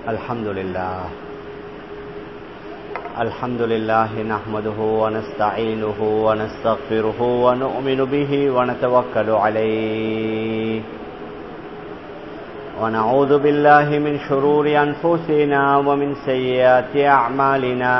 الحمد لله الحمد لله نحمده ونستعينه ونستغفره ونؤمن به ونتوكل عليه ونعوذ بالله من شرور أنفسنا ومن سيئات أعمالنا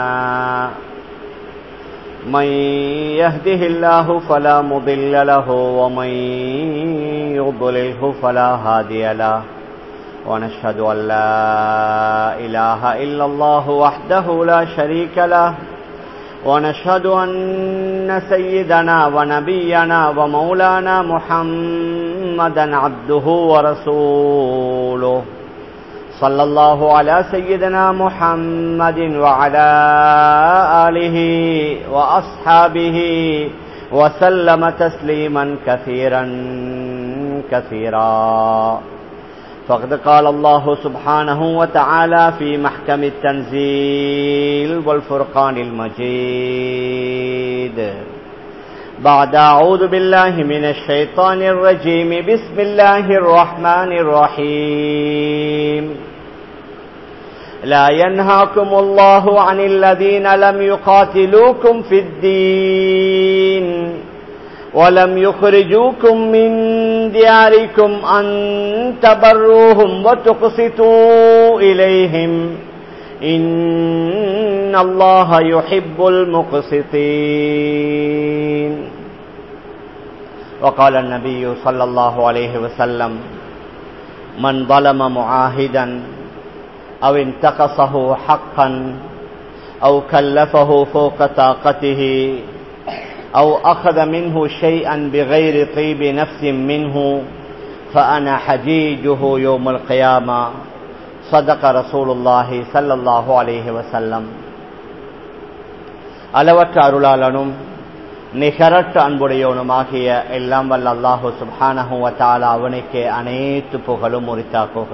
من يهده الله فلا مضل له ومن يضلله فلا هادي له ونشهد أن لا إله إلا الله وحده لا شريك له ونشهد أن سيدنا ونبينا ومولانا محمدا عبده ورسوله صلى الله على سيدنا محمد وعلى آله وأصحابه وسلم تسليما كثيرا كثيرا فقد قال الله سبحانه وتعالى في محكم التنزيل والفرقان المجيد بعد أعوذ بالله من الشيطان الرجيم بسم الله الرحمن الرحيم لا ينهاكم الله عن الذين لم يقاتلوكم في الدين ولم يخرجوكم من دياركم أن تبروهم وتقسطوا إليهم إن الله يحب المقسطين وقال النبي صلى الله عليه وسلم من ظلم معاهدا أو انتقصه حقا أو كلفه فوق طاقته أو أخذ منه شيئا بغير طيب نفس منه فأنا حجيجه يوم القيامة صدق رسول الله صلى الله عليه وسلم அளவற்ற அருளாளனும் நிகரற்ற அன்புடையவனுமாகிய எல்லாம் வல்ல அல்லாஹு சுபானஹுவத்தால அவனுக்கு அனைத்து புகழும் உரித்தாக்குக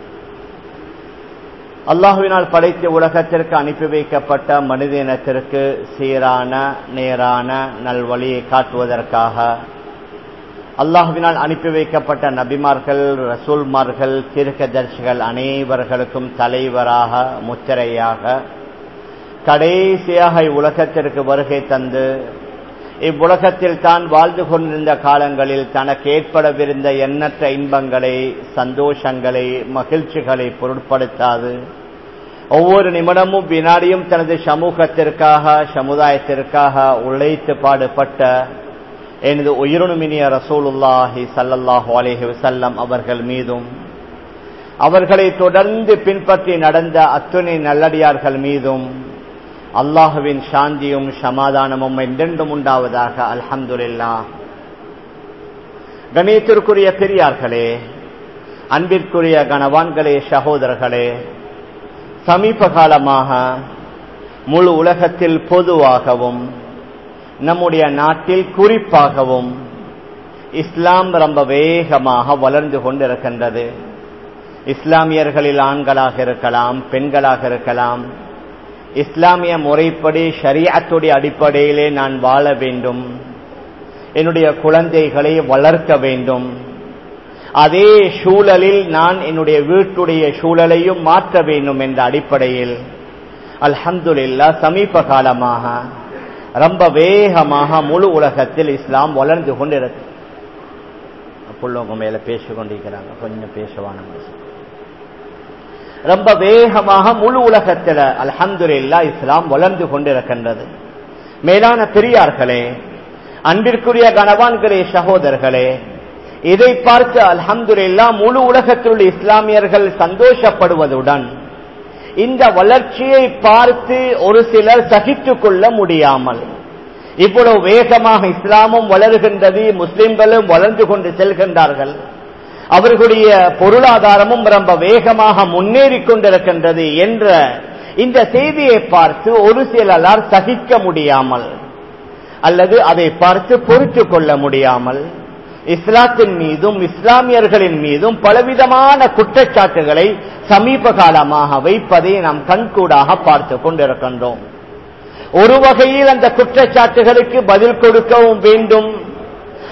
அல்லாஹுவினால் படைத்த உலகத்திற்கு அனுப்பி வைக்கப்பட்ட மனித இனத்திற்கு சீரான நேரான நல்வழியை காட்டுவதற்காக அல்லாஹுவினால் அனுப்பி வைக்கப்பட்ட நபிமார்கள் ரசூல்மார்கள் தீர்க்கதர்சிகள் அனைவர்களுக்கும் தலைவராக முத்திரையாக கடைசியாக இவ்வுலகத்திற்கு வருகை தந்து இவ்வுலகத்தில் தான் வாழ்ந்து கொண்டிருந்த காலங்களில் தனக்கு ஏற்படவிருந்த எண்ணற்ற இன்பங்களை சந்தோஷங்களை மகிழ்ச்சிகளை பொருட்படுத்தாது ஒவ்வொரு நிமிடமும் வினாடியும் தனது சமூகத்திற்காக சமுதாயத்திற்காக உழைத்து பாடுபட்ட எனது உயிருணுமினிய ரசூலுல்லாஹி சல்லல்லாஹு அலேஹி வசல்லம் அவர்கள் மீதும் அவர்களை தொடர்ந்து பின்பற்றி நடந்த அத்துணை நல்லடியார்கள் மீதும் அல்லாஹுவின் சாந்தியும் சமாதானமும் என்றென்றும் உண்டாவதாக அல்ஹம்துல்லா கணியத்திற்குரிய பெரியார்களே அன்பிற்குரிய கணவான்களே சகோதரர்களே சமீப காலமாக முழு உலகத்தில் பொதுவாகவும் நம்முடைய நாட்டில் குறிப்பாகவும் இஸ்லாம் ரொம்ப வேகமாக வளர்ந்து கொண்டிருக்கின்றது இஸ்லாமியர்களில் ஆண்களாக இருக்கலாம் பெண்களாக இருக்கலாம் இஸ்லாமிய முறைப்படி ஷரியாத்துடைய அடிப்படையிலே நான் வாழ வேண்டும் என்னுடைய குழந்தைகளை வளர்க்க வேண்டும் அதே சூழலில் நான் என்னுடைய வீட்டுடைய சூழலையும் மாற்ற வேண்டும் என்ற அடிப்படையில் அல்ஹம்துல்லா சமீப காலமாக ரொம்ப வேகமாக முழு உலகத்தில் இஸ்லாம் வளர்ந்து கொண்டிருக்கு புள்ளவங்க மேல பேசிக்கொண்டிருக்கிறாங்க கொஞ்சம் பேசுவான ரொம்ப வேகமாக முழு உலகத்தில் அல்ஹம்துல்லா இஸ்லாம் வளர்ந்து கொண்டிருக்கின்றது மேலான பெரியார்களே அன்பிற்குரிய கணவான்களே சகோதரர்களே இதை பார்த்து அல்ஹம்துல்லா முழு உலகத்தில் உள்ள இஸ்லாமியர்கள் சந்தோஷப்படுவதுடன் இந்த வளர்ச்சியை பார்த்து ஒரு சிலர் சகித்துக் கொள்ள முடியாமல் இவ்வளவு வேகமாக இஸ்லாமும் வளர்கின்றது முஸ்லிம்களும் வளர்ந்து கொண்டு செல்கின்றார்கள் அவர்களுடைய பொருளாதாரமும் ரொம்ப வேகமாக முன்னேறி கொண்டிருக்கின்றது என்ற இந்த செய்தியை பார்த்து ஒரு சிலரால் சகிக்க முடியாமல் அல்லது அதை பார்த்து பொறுத்து கொள்ள முடியாமல் இஸ்லாத்தின் மீதும் இஸ்லாமியர்களின் மீதும் பலவிதமான குற்றச்சாட்டுகளை சமீப காலமாக வைப்பதை நாம் கண்கூடாக பார்த்து கொண்டிருக்கின்றோம் ஒரு வகையில் அந்த குற்றச்சாட்டுகளுக்கு பதில் கொடுக்கவும் வேண்டும்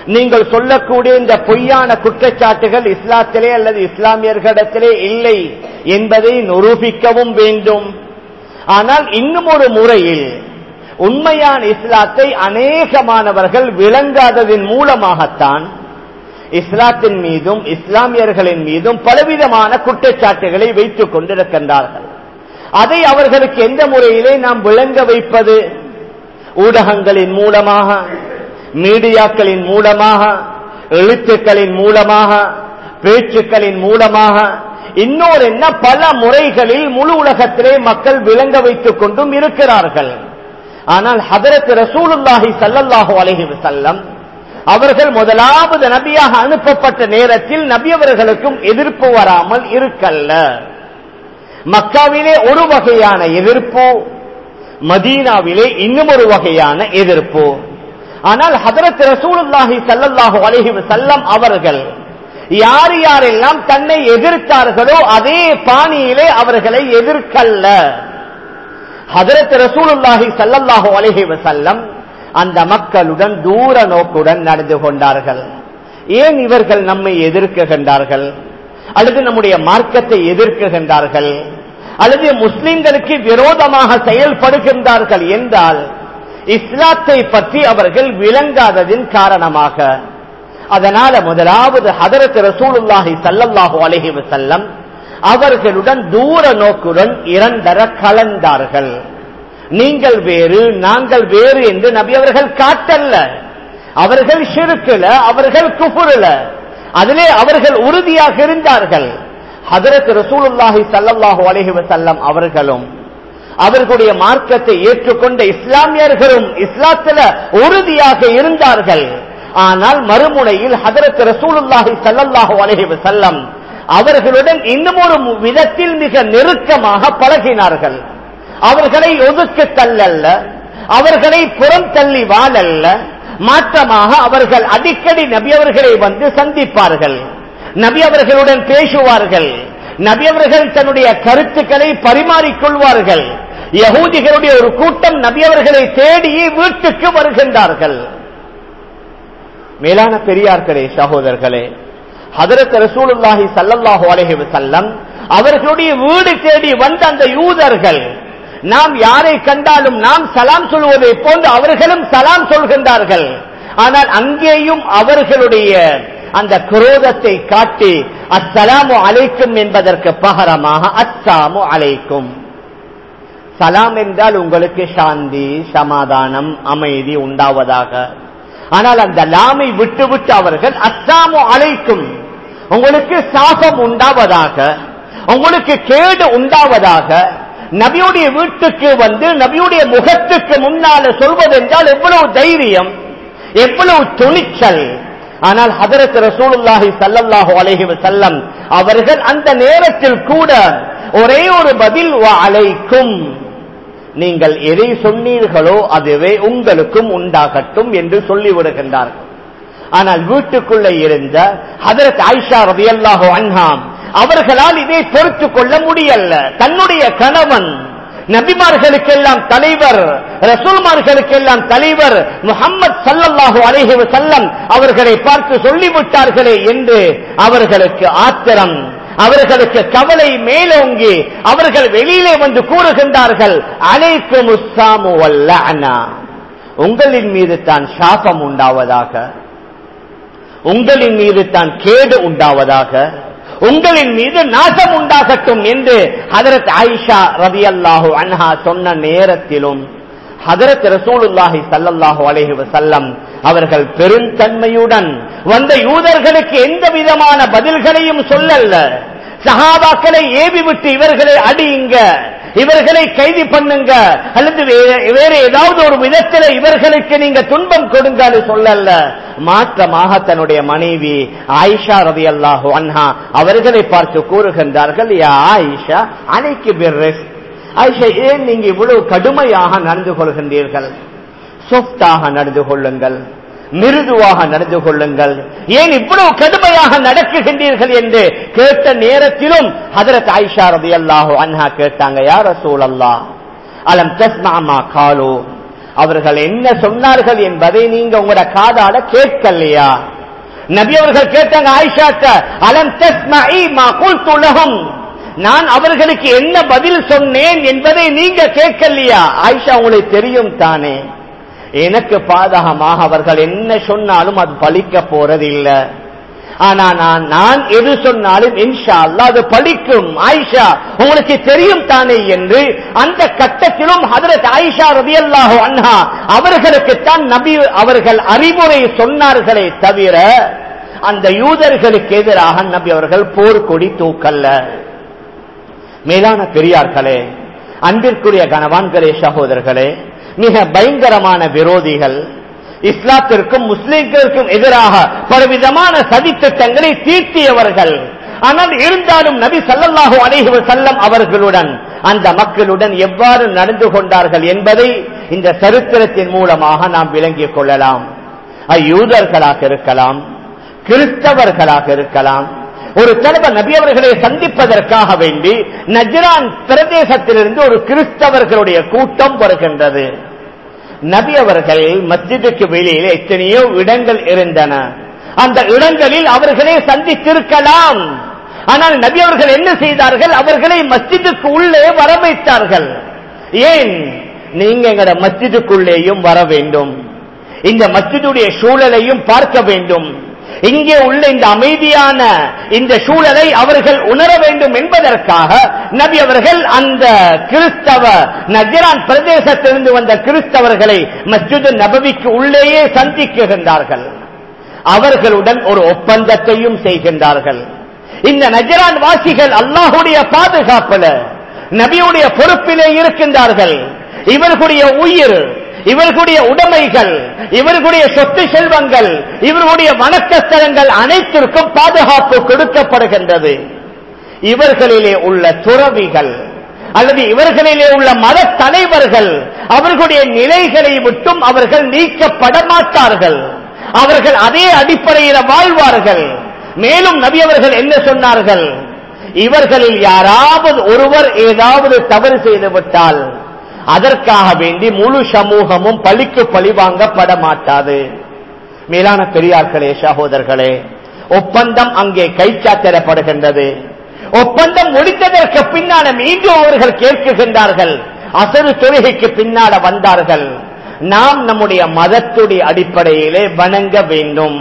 நீங்கள் சொல்லக்கூடிய இந்த பொய்யான குற்றச்சாட்டுகள் இஸ்லாத்திலே அல்லது இஸ்லாமியர்களிடத்திலே இல்லை என்பதை நிரூபிக்கவும் வேண்டும் ஆனால் இன்னும் ஒரு முறையில் உண்மையான இஸ்லாத்தை அநேகமானவர்கள் விளங்காததின் மூலமாகத்தான் இஸ்லாத்தின் மீதும் இஸ்லாமியர்களின் மீதும் பலவிதமான குற்றச்சாட்டுகளை வைத்துக் கொண்டிருக்கின்றார்கள் அதை அவர்களுக்கு எந்த முறையிலே நாம் விளங்க வைப்பது ஊடகங்களின் மூலமாக மீடியாக்களின் மூலமாக எழுத்துக்களின் மூலமாக பேச்சுக்களின் மூலமாக இன்னொரு என்ன பல முறைகளில் முழு உலகத்திலே மக்கள் விளங்க வைத்துக் கொண்டும் இருக்கிறார்கள் ஆனால் ஹதரத் ரசூலுல்லாஹி சல்லல்லாஹு அலைஹி வஸல்லம் அவர்கள் முதலாவது நபியாக அனுப்பப்பட்ட நேரத்தில் நபி அவர்களுக்கும் எதிர்ப்பு வராமல் இருக்கல்ல மக்காவிலே ஒரு வகையான எதிர்ப்பு மதீனாவிலே இன்னும் ஒரு வகையான எதிர்ப்பு ஆனால் ஹதரத் ரசூலுல்லாஹி சல்லல்லாஹு அலைஹி வஸல்லம் அவர்கள் யார் யாரெல்லாம் தன்னை எதிர்த்தார்களோ அதே பாணியிலே அவர்களை எதிர்க்கல்ல ஹதரத் ரசூலுல்லாஹி சல்லல்லாஹு அலைஹி வஸல்லம் அந்த மக்களுடன் தூர நோக்குடன் நடந்து கொண்டார்கள் ஏன் இவர்கள் நம்மை எதிர்க்குகின்றார்கள் அல்லது நம்முடைய மார்க்கத்தை எதிர்க்குகின்றார்கள் அல்லது முஸ்லிம்களுக்கு விரோதமாக செயல்படுகின்றார்கள் என்றால் இஸ்லாத்தை பற்றி அவர்கள் விளங்காததின் காரணமாக அதனால முதலாவது ஹதரத் ரசூலுல்லாஹி சல்லல்லாஹு அலைஹி வஸல்லம் அவர்களுடன் தூர நோக்குடன் இரண்டர கலந்தார்கள் நீங்கள் வேறு நாங்கள் வேறு என்று நபி அவர்கள் காட்டல்ல அவர்கள் ஷிருக்குல அவர்கள் குஃபுருல அதிலே அவர்கள் உறுதியாக இருந்தார்கள் ஹதரத் ரசூலுல்லாஹி சல்லல்லாஹு அலைஹி வஸல்லம் அவர்களும் அவர்களுடைய மார்க்கத்தை ஏற்றுக்கொண்ட இஸ்லாமியர்களும் இஸ்லாத்துல உறுதியாக இருந்தார்கள் ஆனால் மறுமுனையில் ஹதரத் ரசூலுல்லாஹி சல்லல்லாஹு அலைஹி வஸல்லம் அவர்களுடன் இன்னும் ஒரு விதத்தில் மிக நெருக்கமாக பழகினார்கள் அவர்களை ஒதுக்க தள்ளல்ல அவர்களை புறம் தள்ளி வாழல்ல மாற்றமாக அவர்கள் அடிக்கடி நபி அவர்களை வந்து சந்திப்பார்கள் நபி அவர்களுடன் பேசுவார்கள் நபி அவர்கள் தன்னுடைய கருத்துக்களை பரிமாறிக்கொள்வார்கள் யகூதிகளுடைய ஒரு கூட்டம் நபி அவர்களை தேடியே வீட்டுக்கு வருகின்றார்கள் மேலான பெரியார்களே சகோதரர்களே ஹதரத் ரசூலுல்லாஹி சல்லல்லாஹு அலைஹி வஸல்லம் அவர்களுடைய வீடு தேடி வந்த அந்த யூதர்கள் நாம் யாரை கண்டாலும் நாம் சலாம் சொல்வதை போன்று அவர்களும் சலாம் சொல்கின்றார்கள் ஆனால் அங்கேயும் அவர்களுடைய அந்த குரோதத்தை காட்டி அஸ்ஸலாமு அலைக்கும் என்பதற்கு பகரமாக அஸ்ஸாமு அலைக்கும் சலாம் என்றால் உங்களுக்கு சாந்தி சமாதானம் அமைதி உண்டாவதாக ஆனால் அந்த லாமை விட்டு விட்டு அவர்கள் அஸ்ஸாமு அலைக்கும் உங்களுக்கு சாபம் உண்டாவதாக உங்களுக்கு கேடு உண்டாவதாக நபியுடைய வீட்டுக்கு வந்து நபியுடைய முகத்துக்கு முன்னால சொல்வதென்றால் எவ்வளவு தைரியம் எவ்வளவு துணிச்சல் ஆனால் ஹதரத் ரசூலுல்லாஹி சல்லல்லாஹு அலைஹி வஸல்லம் அவர்கள் அந்த நேரத்தில் கூட ஒரே ஒரு பதில் அலைக்கும் நீங்கள் எதை சொன்னீர்களோ அதுவே உங்களுக்கும் உண்டாகட்டும் என்று சொல்லிவிடுகின்றார்கள் ஆனால் வீட்டுக்குள்ள இருந்த ஹதரத் ஆயிஷா ரபியல்லாஹு அன்ஹாம் அவர்களால் இதை பொறுத்து கொள்ள முடியல தன்னுடைய கணவன் நபிமார்களுக்கெல்லாம் தலைவர் ரசூல்மார்களுக்கெல்லாம் தலைவர் முகம்மது சல்லல்லாஹு அலைஹி வஸல்லம் அவர்களை பார்த்து சொல்லிவிட்டார்களே என்று அவர்களுக்கு ஆத்திரம் அவர்களுக்கு கவலை மேலோங்கி அவர்கள் வெளியிலே வந்து கூறுகின்றார்கள் அலைக்கும் உஸ்ஸாமு வல்லஅனா உங்களின் மீது தான் சாபம் உண்டாவதாக உங்களின் மீது தான் கேடு உண்டாவதாக உங்களின் மீது நாசம் உண்டாகட்டும் என்று ஹதரத் ஆயிஷா ரவி அல்லாஹு அன்ஹா சொன்ன நேரத்திலும் ஹதரத் ரசூலுல்லாஹி சல்லல்லாஹு அலைஹி வசல்லம் அவர்கள் பெருந்தன்மையுடன் வந்த யூதர்களுக்கு எந்த விதமான பதில்களையும் சொல்லல்ல சஹாபாக்களை ஏவி விட்டு இவர்களை அடியுங்க இவர்களை கைது பண்ணுங்க அல்லது வேற ஏதாவது ஒரு விதத்தில் இவர்களுக்கு நீங்க துன்பம் கொடுங்க சொல்லல மாற்றமாக தன்னுடைய மனைவி ஆயிஷா ரவி அல்லாஹு அன்ஹா அவர்களை பார்த்து கூறுகின்றார்கள் யா ஆயிஷா அனைக்கு பிர்ரெஸ் ஆயிஷா ஏன் நீங்க இவ்வளவு கடுமையாக நடந்து கொள்கின்றீர்கள் சொஃப்டாக நடந்து கொள்ளுங்கள் மிருதுவாக நடந்து கொள்ளுங்கள் ஏன் இவ்வளவு கடுமையாக நடக்குகின்றீர்கள் என்று கேட்ட நேரத்திலும் ஹதரத் ஆயிஷா ரபி அல்லாஹு அன்ஹா கேட்டாங்க யார் ரசூல் அல்லா அலம் தஸ்மாமா காலோ அவர்கள் என்ன சொன்னார்கள் என்பதை நீங்க உங்களோட காதால கேட்கலையா நபி அவர்கள் கேட்டாங்க ஆயிஷாட்ட அலம் தஸ்மஇ மா குல்து லஹும் நான் அவர்களுக்கு என்ன பதில் சொன்னேன் என்பதை நீங்க கேட்கலையா ஆயிஷா உங்களுக்கு தெரியும் தானே எனக்கு பாதகமாக அவர்கள் என்ன சொன்னாலும் அது பலிக்க போறதில்லை ஆனா நான் நான் எது சொன்னாலும் இன்ஷா அல்லா அது பலிக்கும் ஆயிஷா உங்களுக்கு தெரியும் தானே என்று அந்த கட்டத்திலும் ஹதரத் ஆயிஷா ரபியல்லாஹு அன்ஹா அவர்களுக்குத்தான் நபி அவர்கள் அறிவுரை சொன்னார்களே தவிர அந்த யூதர்களுக்கு எதிராக நபி அவர்கள் போர்க்கொடி தூக்கல்ல மேலான பெரியார்களே அன்பிற்குரிய கணவான்களே சகோதரர்களே மிக பயங்கரமான விரோதிகள் இஸ்லாத்திற்கும் முஸ்லிம்களுக்கும் எதிராக பலவிதமான சதித்திட்டங்களை தீர்த்தியவர்கள் ஆனால் இருந்தாலும் நபி சல்லல்லாஹு அலைஹி வஸல்லம் அவர்களுடன் அந்த மக்களுடன் எவ்வாறு நடந்து கொண்டார்கள் என்பதை இந்த சரித்திரத்தின் மூலமாக நாம் விளங்கிக் கொள்ளலாம் யூதர்களாக இருக்கலாம் கிறிஸ்தவர்களாக இருக்கலாம் ஒரு தடவை நபி அவர்களை சந்திப்பதற்காக வேண்டி நஜ்ரான் பிரதேசத்திலிருந்து ஒரு கிறிஸ்தவர்களுடைய கூட்டம் வருகின்றது நபி அவர்கள் மஸ்ஜிதுக்கு வெளியில் எத்தனையோ இடங்கள் இருந்தன அந்த இடங்களில் அவர்களே சந்தித்திருக்கலாம் ஆனால் நபி அவர்கள் என்ன செய்தார்கள் அவர்களை மஸ்ஜிதுக்கு உள்ளே வர வைத்தார்கள் ஏன் நீங்க எங்கட மஸ்ஜிதுக்குள்ளேயும் வர வேண்டும் இந்த மஸ்ஜிதுடைய சூழலையும் பார்க்க வேண்டும் இங்கே உள்ள இந்த அமைதியான இந்த சூழலை அவர்கள் உணர வேண்டும் என்பதற்காக நபி அவர்கள் அந்த கிறிஸ்தவ நஜரான் பிரதேசத்திலிருந்து வந்த கிறிஸ்தவர்களை மஸ்ஜிது நபவிக்கு உள்ளேயே சந்திக்கின்றார்கள் அவர்களுடன் ஒரு ஒப்பந்தத்தையும் செய்கின்றார்கள் இந்த நஜரான் வாசிகள் அல்லாஹுடைய பாதுகாப்புல நபியுடைய பொறுப்பிலே இருக்கின்றார்கள் இவர்களுடைய உயிர் இவர்களுடைய உடைமைகள் இவர்களுடைய சொத்து செல்வங்கள் இவர்களுடைய வணக்க ஸ்தலங்கள் அனைத்திற்கும் பாதுகாப்பு கொடுக்கப்படுகின்றது இவர்களிலே உள்ள துறவிகள் அல்லது இவர்களிலே உள்ள மத தலைவர்கள் அவர்களுடைய நிலைகளை விட்டும் அவர்கள் நீக்கப்பட மாட்டார்கள் அவர்கள் அதே அடிப்படையில் வாழ்வார்கள் மேலும் நபி அவர்கள் என்ன சொன்னார்கள் இவர்களில் யாராவது ஒருவர் ஏதாவது தவறு செய்து விட்டால் அதற்காக வேண்டி முழு சமூகமும் பழிக்கு பழி வாங்கப்பட மாட்டாது மேலான பெரியார்களே சகோதரர்களே ஒப்பந்தம் அங்கே கைச்சாத்திடப்படுகின்றது ஒப்பந்தம் முடித்ததற்கு பின்னால மீண்டும் அவர்கள் கேட்குகின்றார்கள் அசரு தொழுகைக்கு பின்னால வந்தார்கள் நாம் நம்முடைய மதத்துடைய அடிப்படையிலே வணங்க வேண்டும்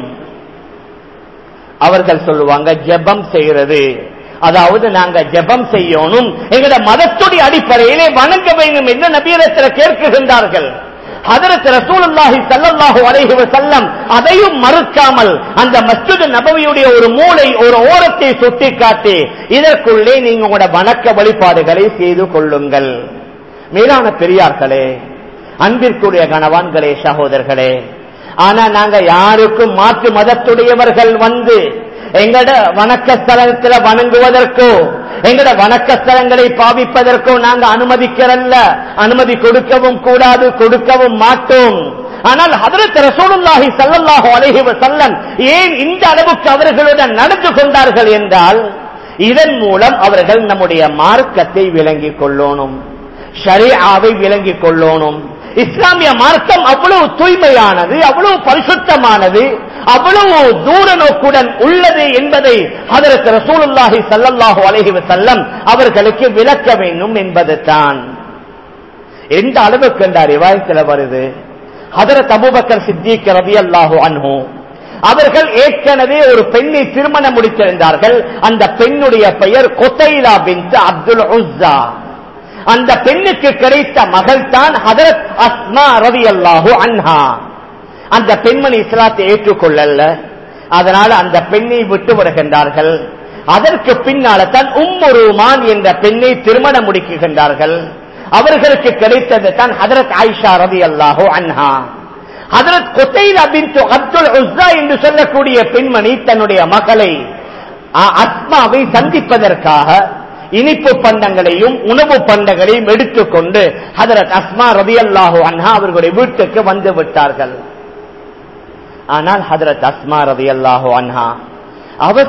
அவர்கள் சொல்லுவாங்க ஜெபம் செய்கிறது அதாவது நாங்க ஜெபம் செய்யணும் எங்களோட மதத்துடைய அடிப்படையிலே வணங்க வேண்டும் என்று நபீரத்தில் கேட்குகின்றார்கள் ஹதரத் ரசூலுல்லாஹி ஸல்லல்லாஹு அலைஹி வஸல்லம் அதையும் மறுக்காமல் அந்த மஸ்ஜித் நபவியுடைய ஒரு மூளை ஒரு ஓரத்தை சுட்டிக்காட்டி இதற்குள்ளே நீங்க உங்களோட வணக்க வழிபாடுகளை செய்து கொள்ளுங்கள் மேலான பெரியார்களே அன்பிற்குரிய கணவான்களே சகோதரர்களே ஆனா நாங்க யாருக்கும் மாற்று மதத்துடையவர்கள் வந்து எங்கட வணக்க ஸ்தலத்துல வணங்குவதற்கோ எங்கட வணக்க ஸ்தலங்களை பாவிப்பதற்கோ நாங்க அனுமதிக்கிறல்ல அனுமதி கொடுக்கவும் கூடாது கொடுக்கவும் மாட்டோம் ஆனால் ஹதரத் ரசூலுல்லாஹி ஸல்லல்லாஹு அலைஹி வஸல்லம் ஏன் இந்த அளவுக்கு அவர்களுடன் நடந்து கொண்டார்கள் என்றால் இதன் மூலம் அவர்கள் நம்முடைய மார்க்கத்தை விளங்கிக் கொள்ளணும் ஷரியாவை விளங்கிக் கொள்ளணும் இஸ்லாமிய மார்க்கம் அவ்வளவு தூய்மையானது அவ்வளவு பரிசுத்தமானது அவ்வளவு தூர நோக்குடன் உள்ளது என்பதை அதற்கு ரசூலுல்லாஹி சல்லல்லாஹு அலைஹி வஸல்லம் அவர்களுக்கு விளக்க வேண்டும் என்பது தான் எந்த அளவுக்கு என்ற ரிவாயத்தில் வருது ஹதரத் அபூபக்கர் சித்திக் ரலியல்லாஹு அன்ஹு அவர்கள் ஏற்கனவே ஒரு பெண்ணை திருமணம் முடித்திருந்தார்கள் அந்த பெண்ணுடைய பெயர் கொத்தைலா பின் அப்துல் உஸ்ஸா அந்த பெண்ணுக்கு கிடைத்த மகள் தான் ஹதரத் அஸ்மா ரவி அல்லாஹு அன்ஹா அந்த பெண்மணி இஸ்லாத்தை ஏற்றுக்கொள்ளல அதனால அந்த பெண்ணை விட்டு வருகின்றார்கள் அதற்கு பின்னால தான் உம்முருமான் என்ற பெண்ணை திருமணம் முடிக்குகின்றார்கள் அவர்களுக்கு கிடைத்தது தான் ஹதரத் ஆயிஷா ரவி அல்லாஹு அன்ஹா ஹதரத் கொத்தைலா பின் அப்துல் உஸ்ஸா என்று சொல்லக்கூடிய பெண்மணி தன்னுடைய மகளை அஸ்மாவை சந்திப்பதற்காக இனிப்பு பண்டங்களையும் உணவு பண்டங்களையும் எடுத்துக்கொண்டு ஹதரத் அஸ்மா ரவி அல்லாஹு அன்ஹா அவர்களுடைய வீட்டுக்கு வந்து விட்டார்கள் ஆனால் ஹதரத் அஸ்மா ரவி அல்லாஹு அன்ஹா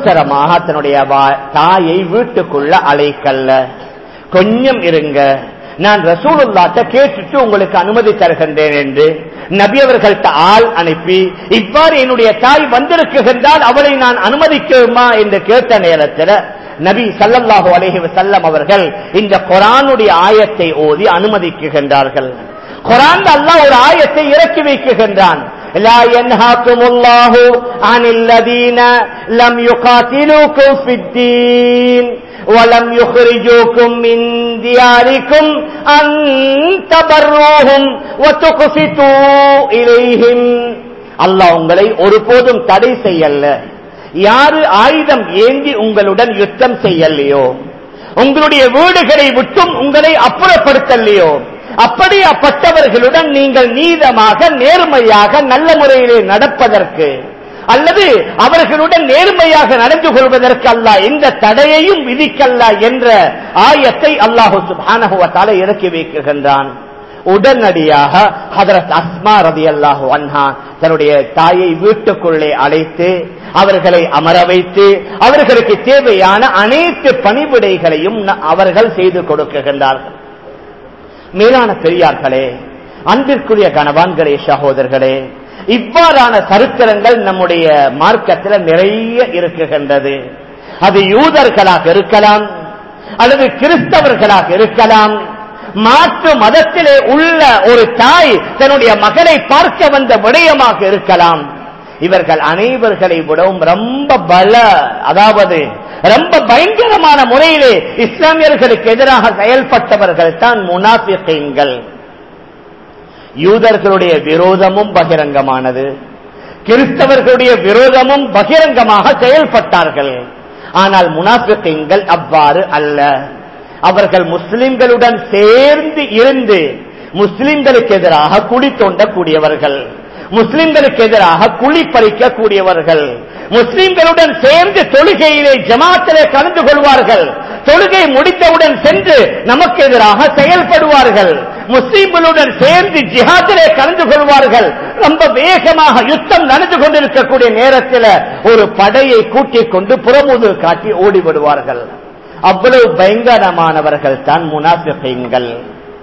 அவசரமாக தன்னுடைய தாயை வீட்டுக்குள்ள அழைக்கல்ல கொஞ்சம் இருங்க நான் ரசூலுல்லாட்ட கேட்டுட்டு உங்களுக்கு அனுமதி தருகின்றேன் என்று நபி அவர்கள்ட்ட ஆள் அனுப்பி இவ்வாறு என்னுடைய தாய் வந்திருக்குகின்றால் அவளை நான் அனுமதிக்குமா என்று கேட்ட நேரத்தில் நபி சல்லல்லாஹு அலைஹி வஸல்லம் அவர்கள் இந்த குரானுடைய ஆயத்தை ஓதி அனுமதிக்குகின்றார்கள் குரான் அல்லாஹ் ஒரு ஆயத்தை இறக்கி வைக்குகின்றான் لا ينهاكم الله عن الذين لم يقاتلوكم في الدين ولم يخرجوكم من دياركم أن تبروهم وتقسطوا إليهم அல்லாஹ் உங்களை ஒருபோதும் தடை செய்யல்ல யாரு ஆயுதம் ஏந்தி உங்களுடன் யுத்தம் செய்யலையோ உங்களுடைய வீடுகளை விட்டும் உங்களை அப்புறப்படுத்தலையோ அப்படியாப்பட்டவர்களுடன் நீங்கள் நீதமாக நேர்மையாக நல்ல முறையிலே நடப்பதற்கு அல்லது அவர்களுடன் நேர்மையாக நடந்து கொள்வதற்கு அல்ல எந்த தடையையும் விதிக்கல்ல என்ற ஆயத்தை அல்லாஹு சுபானகுவத்தால இறக்கி வைக்கின்றான் உடனடியாக ஹதரத் அஸ்மா ரதி அல்லாஹு அன்ஹா தன்னுடைய தாயை வீட்டுக்குள்ளே அழைத்து அவர்களை அமர வைத்து அவர்களுக்கு தேவையான அனைத்து பணிவிடைகளையும் அவர்கள் செய்து கொடுக்குகின்றார்கள் மேலான பெரியார்களே அன்பிற்குரிய கணவான்களே சகோதரர்களே இவ்வாறான சரித்திரங்கள் நம்முடைய மார்க்கத்தில் நிறைய இருக்குகின்றது அது யூதர்களாக இருக்கலாம் அல்லது கிறிஸ்தவர்களாக இருக்கலாம் மாற்று மதத்திலே உள்ள ஒரு தாய் தன்னுடைய மகளை பார்க்க வந்த விடயமாக இருக்கலாம் இவர்கள் அனைவர்களை விடவும் ரொம்ப பல அதாவது ரொம்ப பயங்கரமான முறையிலே இஸ்லாமியர்களுக்கு எதிராக செயல்பட்டவர்கள் தான் முனாபிகள் யூதர்களுடைய விரோதமும் பகிரங்கமானது கிறிஸ்தவர்களுடைய விரோதமும் பகிரங்கமாக செயல்பட்டார்கள் ஆனால் முனாபிகள் அவ்வாறு அல்ல அவர்கள் முஸ்லிம்களுடன் சேர்ந்து இருந்து முஸ்லிம்களுக்கு எதிராக குடி தோண்டக்கூடியவர்கள் முஸ்லிம்களுக்கு எதிராக குழி பறிக்கக்கூடியவர்கள் முஸ்லிம்களுடன் சேர்ந்து தொழுகையிலே ஜமாத்திலே கலந்து கொள்வார்கள் தொழுகை முடித்தவுடன் சென்று நமக்கு எதிராக செயல்படுவார்கள் முஸ்லிம்களுடன் சேர்ந்து ஜிஹாத்திலே கலந்து கொள்வார்கள் ரொம்ப வேகமாக யுத்தம் நடந்து கொண்டிருக்கக்கூடிய நேரத்தில் ஒரு படையை கூட்டிக் கொண்டு புறமுது காட்டி ஓடிவிடுவார்கள் அவ்வளவு பயங்கரமானவர்கள் தான் முனாஃபிகள்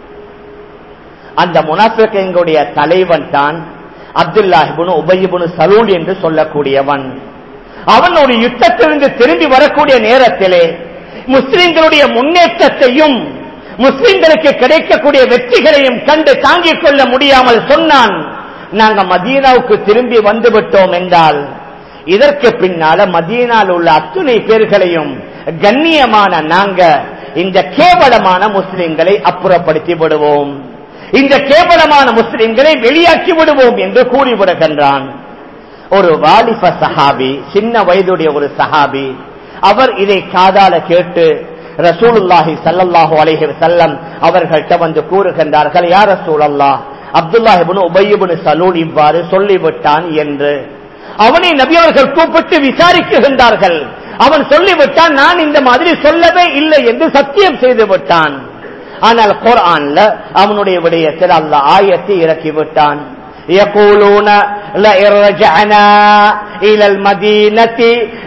அந்த முனாஃபிகளுடைய தலைவன் தான் அப்துல்லாஹிபுன் உபயிபுன் சலூல் என்று சொல்லக்கூடியவன் அவன் ஒரு யுத்தத்திலிருந்து திரும்பி வரக்கூடிய நேரத்திலே முஸ்லிம்களுடைய முன்னேற்றத்தையும் முஸ்லிம்களுக்கு கிடைக்கக்கூடிய வெற்றிகளையும் கண்டு தாங்கிக் கொள்ள முடியாமல் சொன்னான் நாங்க மதீனாவுக்கு திரும்பி வந்து விட்டோம் என்றால் இதற்கு பின்னால மதீனால் உள்ள அத்துணை பேர்களையும் கண்ணியமான நாங்க இந்த கேவலமான முஸ்லிம்களை அப்புறப்படுத்தி விடுவோம் இந்த கேவலமான முஸ்லிம்களை வெளியாக்கி விடுவோம் என்று கூறிவிடுகின்றான் ஒரு வாலிப சஹாபி சின்ன வயதுடைய ஒரு சஹாபி அவர் இதை காதால கேட்டு ரசூலுல்லாஹி சல்லல்லாஹு அலைஹி வஸல்லம் அவர்கள்ட்ட வந்து கூறுகின்றார்கள் யார் ரசூலல்லா அப்துல்லாஹிபின் உபய்யபின் சலூல் இவ்வாறு சொல்லிவிட்டான் என்று அவனை நபி அவர்கள் கூப்பிட்டு விசாரிக்குகின்றார்கள் அவன் சொல்லிவிட்டான் நான் இந்த மாதிரி சொல்லவே இல்லை என்று சத்தியம் செய்து விட்டான் ஆனால் குர்ஆன்ல அவனுடைய விடயத்தில் அல்ல ஆயத்தை இறக்கி விட்டான் يقولون لئن رجعنا إلى المدينة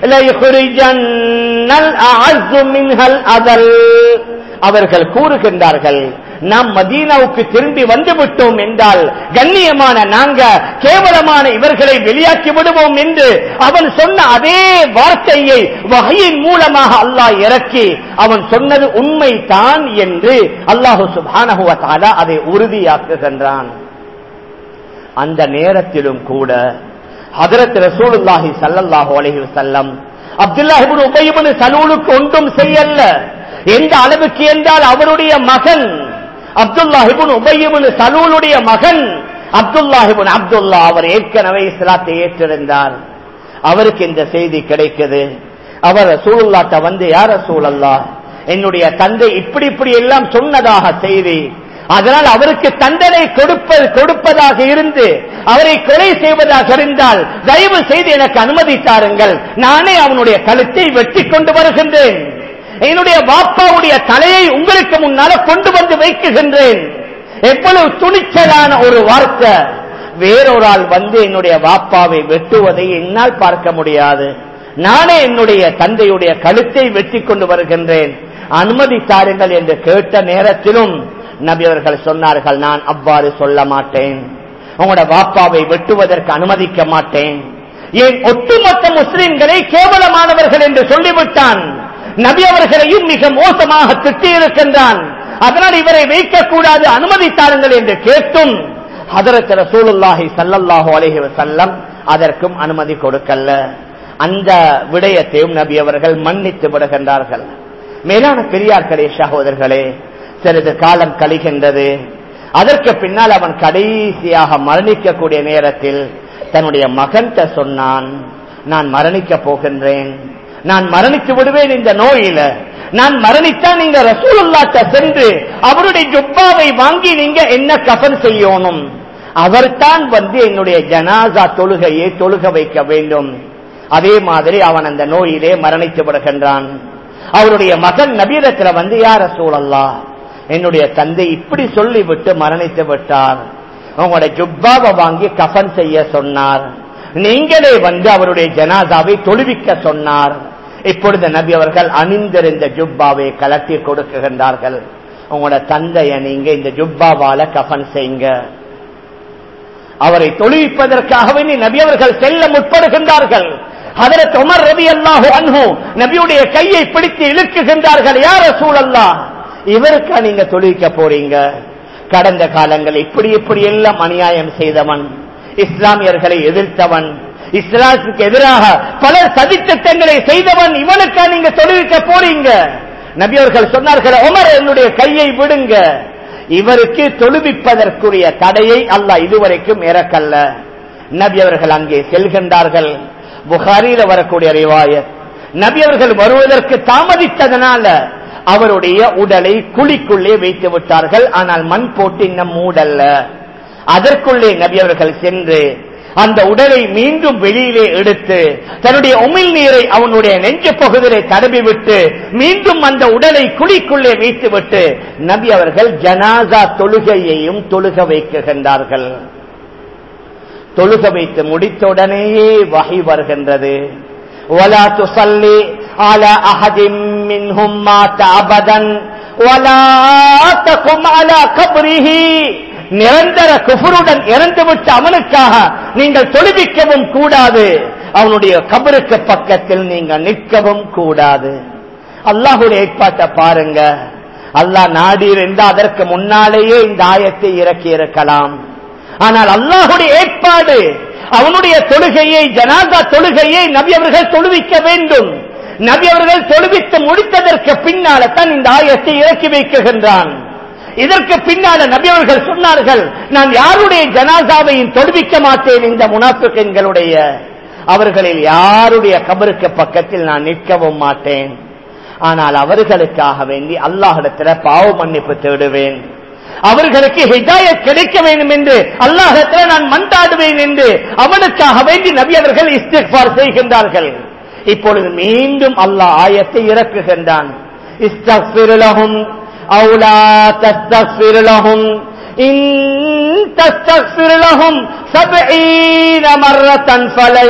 ليخرجن الأعز منها الأذل அவர்கள் கூறுகின்றார்கள் நாம் மதீனாவுக்கு திரும்பி வந்து விட்டோம் என்றால் கண்ணியமான நாங்க கேவலமான இவர்களை வெளியாக்கி விடுவோம் என்று அவன் சொன்ன அதே வார்த்தையை வகையின் மூலமாக அல்லாஹ் இறக்கி அவன் சொன்னது உண்மைதான் என்று அல்லாஹு சுபானகுவத்தாலா அதை உறுதியாக்குகின்றான் அந்த நேரத்திலும் கூட ஹதரத் ரசூலுல்லாஹி சல்லல்லாஹு அலைஹி வஸல்லம் அப்துல்லாஹிபின் உபயபின் சலூலுக்கு ஒன்றும் செய்யல்ல எந்த அளவுக்கு என்றால் அவருடைய மகன் அப்துல்லாஹிபின் உபயபின் சலூலுடைய மகன் அப்துல்லாஹிபின் அப்துல்லா அவர் ஏற்கனவே இஸ்லாத்தை ஏற்றிருந்தார் அவருக்கு இந்த செய்தி கிடைக்குது அவர் சூழல்லாட்ட வந்து யார சூழல்லா என்னுடைய தந்தை இப்படி இப்படி எல்லாம் சொன்னதாக செய்தி அதனால் அவருக்கு தண்டனை கொடுப்பது கொடுப்பதாக இருந்து அவரை கொலை செய்வதாக இருந்தால் தயவு செய்து எனக்கு அனுமதித்தாருங்கள் நானே அவனுடைய கழுத்தை வெட்டி கொண்டு வருகின்றேன் என்னுடைய பாப்பாவுடைய தலையை உங்களுக்கு முன்னால கொண்டு வந்து வைக்குகின்றேன் எவ்வளவு துணிச்சலான ஒரு வார்த்தை வேறொரு ஆள் வந்து என்னுடைய பாப்பாவை வெட்டுவதை என்னால் பார்க்க முடியாது நானே என்னுடைய தந்தையுடைய கழுத்தை வெட்டி கொண்டு வருகின்றேன் அனுமதி தாருங்கள் என்று கேட்ட நேரத்திலும் நபி அவர்கள் சொன்னார்கள் நான் அவ்வாறு சொல்ல மாட்டேன் உங்களோட வாப்பாவை வெட்டுவதற்கு அனுமதிக்க மாட்டேன் ஏன் ஒட்டுமொத்த முஸ்லிம்களை கேவலமானவர்கள் என்று சொல்லிவிட்டான் நபி அவர்களையும் மிக மோசமாக திட்டியிருக்கின்றான் அதனால் இவரை வைக்கக்கூடாது அனுமதித்தாருங்கள் என்று கேட்டும் ஹதரத் ரசூலுல்லாஹி ஸல்லல்லாஹு அலைஹி வஸல்லம் அதற்கும் அனுமதி கொடுக்கல்ல அந்த விடயத்தையும் நபி அவர்கள் மன்னித்து விடுகின்றார்கள் மேலான பெரியார்களே சகோதரர்களே சிறிது காலம் கழிகின்றது அதற்கு பின்னால் அவன் கடைசியாக மரணிக்கக்கூடிய நேரத்தில் தன்னுடைய மகன்கிட்ட சொன்னான் நான் மரணிக்க போகின்றேன் நான் மரணித்து விடுவேன் இந்த நோயில நான் மரணித்தா நீங்க ரசூலுல்லாட்ட சென்று அவருடைய ஜுப்பாவை வாங்கி நீங்க என்ன கஃன் செய்யணும் அவர்தான் வந்து என்னுடைய ஜனாசா தொழுகையை தொழுக வைக்க வேண்டும் அதே மாதிரி அவன் அந்த நோயிலே மரணித்து விடுகின்றான் அவருடைய மகன் நபீரத்துல வந்து யார சூழல்லா என்னுடைய தந்தை இப்படி சொல்லிவிட்டு மரணித்து விட்டார் உங்களோட ஜுப்பாவை வாங்கி கஃன் செய்ய சொன்னார் நீங்களே வந்து அவருடைய ஜனாதாவை தொழுவிக்க சொன்னார் இப்பொழுது நபி அவர்கள் அணிந்திருந்த ஜுப்பாவை கலட்டி கொடுக்குகின்றார்கள் உங்களோட தந்தைய நீங்க இந்த ஜுப்பாவால கஃன் செய்யுங்க அவரை தொழுவிப்பதற்காகவே நபி அவர்கள் செல்ல முற்படுகின்றார்கள் ஹதரத் உமர் ரவி அல்லாஹு அன்ஹு நபியுடைய கையை பிடித்து இழுக்குகின்றார்கள் யார சூழல்லா இவருக்கா நீங்க தொழுவிக்க போறீங்க கடந்த காலங்கள் இப்படி இப்படி எல்லாம் அநியாயம் செய்தவன் இஸ்லாமியர்களை எதிர்த்தவன் இஸ்லாத்துக்கு எதிராக பல சதித்திட்டங்களை செய்தவன் இவனுக்கா நீங்க தொழுவிக்க போறீங்க நபி அவர்கள் சொன்னார்கள் உமர் என்னுடைய கையை விடுங்க இவருக்கு தொழுவிப்பதற்குரிய தடையை அல்லாஹ் இதுவரைக்கும் இறக்கல்ல நபி அவர்கள் அங்கே செல்கின்றார்கள் புகாரில வரக்கூடிய ரிவாயத் நபி அவர்கள் வருவதற்கு தாமதித்ததனால அவருடைய உடலை குழிக்குள்ளே வைத்து விட்டார்கள் ஆனால் மண் போட்டு இன்னும் மூடல்ல அதற்குள்ளே நபி அவர்கள் சென்று அந்த உடலை மீண்டும் வெளியிலே எடுத்து தன்னுடைய உமிழ் நீரை அவனுடைய நெஞ்சு பகுதியை தடவி விட்டு மீண்டும் அந்த உடலை குழிக்குள்ளே வைத்துவிட்டு நபி அவர்கள் ஜனாசா தொழுகையையும் தொழுக வைக்குகின்றார்கள் தொழுக வைத்து முடித்த உடனேயே வகை வருகின்றது ولا تصلي على أحد منهم مات أبدا ولا تقم على قبره நிரந்தர குஃபருடன் இறந்துவிட்ட அவனுக்காக நீங்கள் தொழுவிக்கவும் கூடாது அவனுடைய கபருக்கு பக்கத்தில் நீங்க நிற்கவும் கூடாது அல்லாஹுடைய ஏற்பாட்டை பாருங்க அல்லாஹ் நாடி இருந்தா அதற்கு முன்னாலேயே இந்த ஆயத்தை இறக்கி இருக்கலாம் ஆனால் அல்லாஹுடைய ஏற்பாடு அவனுடைய தொழுகையை ஜனாதா தொழுகையை நபி அவர்கள் தொழுவிக்க வேண்டும் நபி அவர்கள் தொழுவித்து முடித்ததற்கு பின்னால தான் இந்த ஆயத்தை இறக்கி வைக்குகின்றான் இதற்கு பின்னால நபி அவர்கள் சொன்னார்கள் நான் யாருடைய ஜனாசாவையும் தொடுவிக்க மாட்டேன் இந்த முனாஃபிகன்களுடைய அவர்களில் யாருடைய கபருக்கு பக்கத்தில் நான் நிற்கவும் மாட்டேன் ஆனால் அவர்களுக்காக வேண்டி அல்லாஹிடத்தில் பாவ மன்னிப்பு தேடுவேன் அவர்களுக்கு ஹிதாயத் கிடைக்க வேண்டும் என்று அல்லாஹத்தில் நான் மன்றாடுவேன் என்று அவனுக்காக வேண்டி நபி அவர்கள் இஸ்திஃபார் செய்கின்றார்கள் இப்பொழுது மீண்டும் அல்லாஹ் ஆயத்தை இறக்குகின்றான் இஸ்தஃபிருலகும் أو لا تستغفر لهم إن تستغفر لهم سبعين مرة فلن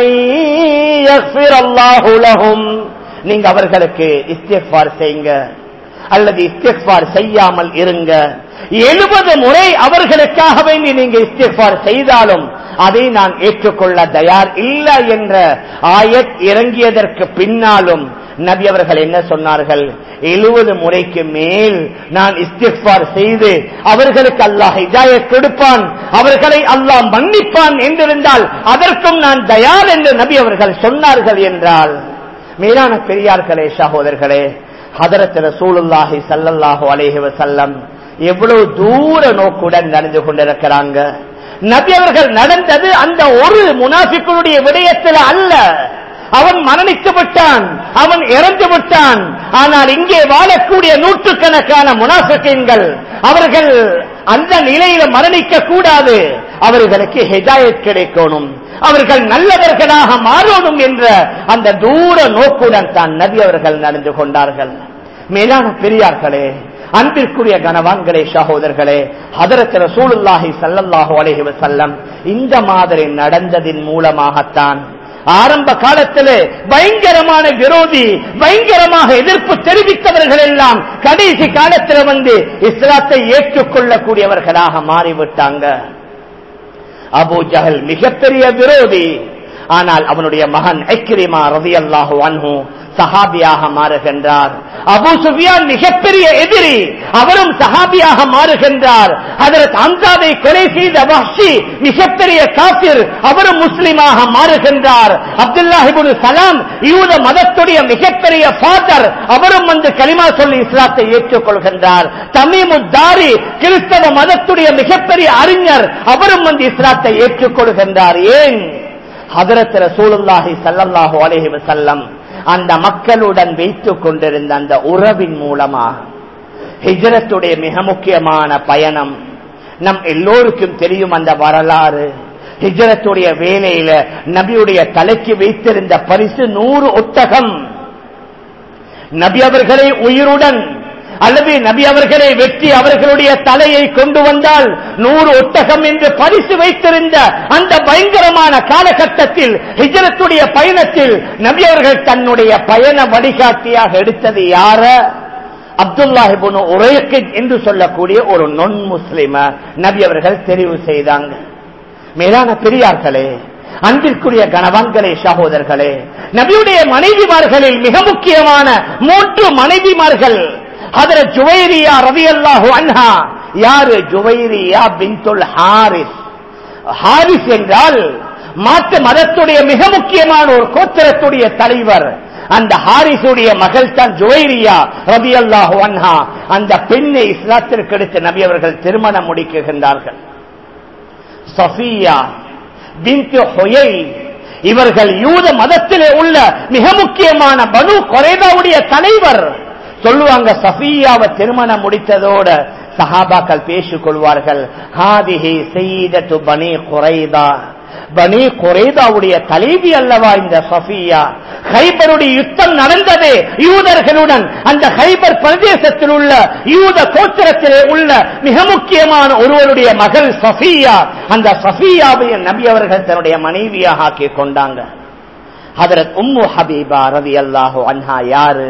يغفر الله لهم நீங்க அவர்களுக்கு இஸ்திஃபார் செய்யுங்க அல்லது இஸ்திஃபார் செய்யாமல் இருங்க எழுபது முறை அவர்களுக்காக வேண்டி நீங்க இஸ்திஃபார் செய்தாலும் அதை நான் ஏற்றுக்கொள்ள தயார் இல்லை என்ற ஆயத் இறங்கியதற்கு பின்னாலும் நபி அவர்கள் என்ன சொன்னார்கள் எழுபது முறைக்கு மேல் நான் இஸ்திஃபார் செய்து அவர்களுக்கு அல்லாஹ் இஜாயத் கொடுப்பான் அவர்களை அல்லாஹ் மன்னிப்பான் என்றிருந்தால் அதற்கும் நான் தயார் என்று நபி அவர்கள் சொன்னார்கள் என்றால் மேலான பெரியார்களே சகோதரர்களே ஹதரத் ரசூலுல்லாஹி சல்லல்லாஹு அலைஹி வஸல்லம் எவ்வளவு தூர நோக்குடன் நடந்து கொண்டிருக்கிறாங்க நபி அவர்கள் நடந்தது அந்த ஒரு முனாஃபிக்குடைய விடயத்தில் அல்ல அவன் மரணித்து விட்டான் அவன் இறந்து விட்டான் ஆனால் இங்கே வாழக்கூடிய நூற்றுக்கணக்கான முனாஃபிக்கீன்கள் அவர்கள் அந்த நிலையில மரணிக்க கூடாது அவர்களுக்கு ஹெதாயத் கிடைக்கணும் அவர்கள் நல்லவர்களாக மாறணும் என்ற அந்த தூர நோக்குடன் தான் நபி அவர்கள் நடந்து கொண்டார்கள் மேலான பெரியார்களே அன்பிற்குரிய கனவான்களே சகோதரர்களே ஹதரத் ரசூலுல்லாஹி ஸல்லல்லாஹு அலைஹி வஸல்லம் இந்த மாதிரி நடந்ததின் மூலமாகத்தான் ஆரம்ப காலத்திலே பயங்கரமான விரோதி பயங்கரமாக எதிர்ப்பு தெரிவித்தவர்கள் எல்லாம் கடைசி காலத்தில் வந்து இஸ்லாத்தை ஏற்றுக்கொள்ளக்கூடியவர்களாக மாறிவிட்டாங்க அபூ ஜஹல் மிகப்பெரிய விரோதி ஆனால் அவனுடைய மகன் ஐக்கிரிமா ரவி அல்லாஹு அன்ஹு சஹாபியாக மாறுகின்றார் அபு சுஃபியான் மிகப்பெரிய எதிரி அவரும் சஹாபியாக மாறுகின்றார் அதற்கு அம்சாவை கொலை செய்த வஹ்ஷி மிகப்பெரிய காபிர் அவரும் முஸ்லிமாக மாறுகின்றார் அப்துல்லாஹிபுல் சலாம் யூத மதத்துடைய மிகப்பெரிய ஃபாதர் அவரும் வந்து கலிமா சொல்லி இஸ்லாத்தை ஏற்றுக்கொள்கின்றார் தமீமுத்தாரி கிறிஸ்தவ மதத்துடைய மிகப்பெரிய அறிஞர் அவரும் வந்து இஸ்லாத்தை ஏற்றுக்கொள்கின்றார் ஏன் ஹதரத் ரசூலுல்லாஹி ஸல்லல்லாஹு அலைஹி வஸல்லம் அந்த மக்களுடன் வைத்துக் கொண்டிருந்த அந்த உறவின் மூலமாக ஹிஜரத்துடைய மிக முக்கியமான பயணம் நம் எல்லோருக்கும் தெரியும் அந்த வரலாறு ஹிஜரத்துடைய வேலையில நபியுடைய தலைக்கு வைத்திருந்த பரிசு நூறு ஒட்டகம் நபி அவர்களை உயிருடன் அல்லது நபி அவர்களை வெற்றி அவர்களுடைய தலையை கொண்டு வந்தால் நூறு ஒட்டகம் என்று பரிசு வைத்திருந்த அந்த பயங்கரமான காலகட்டத்தில் ஹிஜரத்துடைய பயணத்தில் நபி அவர்கள் தன்னுடைய பயண வழிகாட்டியாக எடுத்தது யார அப்துல்லாஹிபுன் உரையக்கு என்று சொல்லக்கூடிய ஒரு நொன் முஸ்லிம நபி அவர்கள் தெரிவு செய்தாங்க மேலான பெரியார்களே அன்பிற்குரிய கணவான்களே சகோதரர்களே நபியுடைய மனைவிமார்களில் மிக முக்கியமான மூன்று மனைவிமார்கள் அதர ஜுவைரியா ரவி அல்லாஹு அன்ஹா யாரு ஜுவைரியா பின்துல் ஹாரிஸ் ஹாரிஸ் என்றால் மாற்று மதத்துடைய மிக முக்கியமான ஒரு கோத்திரத்துடைய தலைவர் அந்த ஹாரிசுடைய மகள் தான் ஜுவைரியா ரபி அல்லாஹு அன்ஹா அந்த பெண்ணை இஸ்லாத்திற்கு எடுத்து நபி அவர்கள் திருமணம் முடிக்குகின்றார்கள் சஃபியா பின்து ஹொயை இவர்கள் யூத மதத்திலே உள்ள மிக முக்கியமான பனு கொரேதாவுடைய தலைவர் சொல்லுவாங்க சஃபியாவை திருமணம் முடித்ததோட சஹாபாக்கள் பேசிக் கொள்வார்கள் ஹாதிஹி செய்தத்து பனி குறைதா பனி குறைதாவுடைய தலைவி அல்லவா இந்த சஃபியா ஹைபருடைய யுத்தம் நடந்ததே யூதர்களுடன் அந்த ஹைபர் பிரதேசத்தில் உள்ள யூத கோத்திரத்திலே உள்ள மிக முக்கியமான ஒருவருடைய மகள் சஃபியா அந்த சஃபியாவை நபி அவர்கள் தன்னுடைய மனைவியாக ஆக்கி கொண்டாங்க ஹதரத் உம்மு ஹபீபா ரவி அல்லாஹோ அன்ஹா யாரு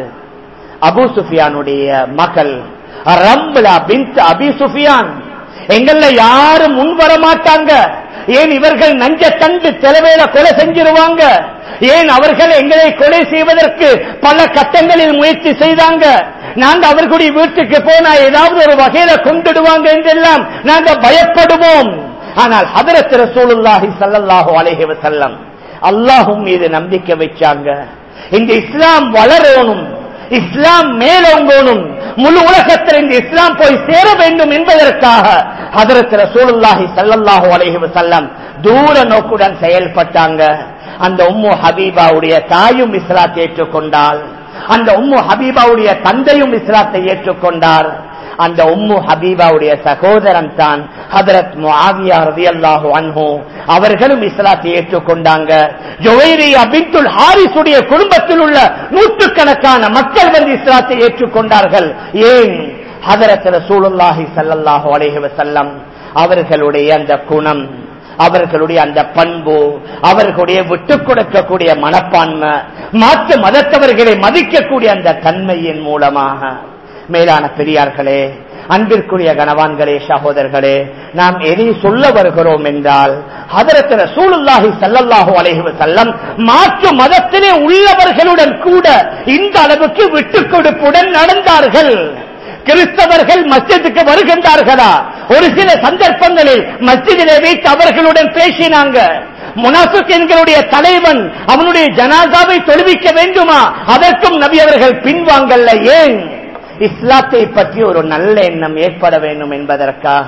அபு சுஃபியானுடைய மகள் ரம்பலா பின்த் அபி சுஃபியான் எங்கள்ல யாரும் முன் வர மாட்டாங்க ஏன் இவர்கள் நஞ்ச தண்டு செலவேல கொலை செஞ்சிருவாங்க ஏன் அவர்கள் எங்களை கொலை செய்வதற்கு பல கட்டங்களில் முயற்சி செய்தாங்க நாங்க அவர்களுடைய வீட்டுக்கு போனா ஏதாவது ஒரு வகையில கொண்டுடுவாங்க என்றெல்லாம் நாங்க பயப்படுவோம் ஆனால் ஹதரத் ரசூலுல்லாஹி ஸல்லல்லாஹு அலைஹி வஸல்லம் அல்லாஹ்வும் மீது நம்பிக்கை வச்சாங்க இந்த இஸ்லாம் வளரணும் இஸ்லாம் மேலோங்கணும் முழு உலகத்தில் இந்த இஸ்லாம் போய் சேர வேண்டும் என்பதற்காக ஹதரத் ரசூலுல்லாஹி ஸல்லல்லாஹு அலைஹி வஸல்லம் தூர நோக்குடன் செயல்பட்டாங்க அந்த உம்மு ஹபீபாவுடைய தாயும் இஸ்லாத்தை ஏற்றுக்கொண்டாள் அந்த உம்மு ஹபீபாவுடைய தந்தையும் இஸ்லாத்தை ஏற்றுக்கொண்டார் அந்த உம்மு ஹபீபாவுடைய சகோதரன் தான் ஹதரத் முஆவியா ரலியல்லாஹு அன்ஹு அவர்களும் இஸ்லாத்தை ஏற்றுக்கொண்டாங்க ஜுவைரியா பின்துல் ஹாரிசுடைய குடும்பத்தில் உள்ள நூற்றுக்கணக்கான மக்கள் வந்து இஸ்லாத்தை ஏற்றுக்கொண்டார்கள் ஏன் ஹதரத் ரசூலுல்லாஹி ஸல்லல்லாஹு அலைஹி வஸல்லம் அவர்களுடைய அந்த குணம் அவர்களுடைய அந்த பண்பு அவர்களுடைய விட்டுக் கொடுக்கக்கூடிய மனப்பான்மை மாற்று மதத்தவர்களை மதிக்கக்கூடிய அந்த தன்மையின் மூலமாக மேலான பெரியார்களே அன்பிற்குரிய கணவான்களே சகோதரர்களே நாம் எதை சொல்ல வருகிறோம் என்றால் ஹதரத்திர சூழுல்லாஹி சல்லல்லாஹு அலைஹி வஸல்லம் மாற்று மதத்திலே உள்ளவர்களுடன் கூட இந்த அளவுக்கு விட்டுக் கொடுப்புடன் நடந்தார்கள் கிறிஸ்தவர்கள் மஸ்ஜிதுக்கு வருகின்றார்களா ஒரு சில சந்தர்ப்பங்களில் மஸ்ஜிதிலே வைத்து அவர்களுடன் பேசினாங்க முனாசுக்கின்களுடைய தலைவன் அவனுடைய ஜனாசாவை தொழுவிக்க வேண்டுமா அதற்கும் நபி அவர்கள் பின்வாங்கல்ல ஏன் இஸ்லாத்தை பற்றி ஒரு நல்ல எண்ணம் ஏற்பட வேண்டும் என்பதற்காக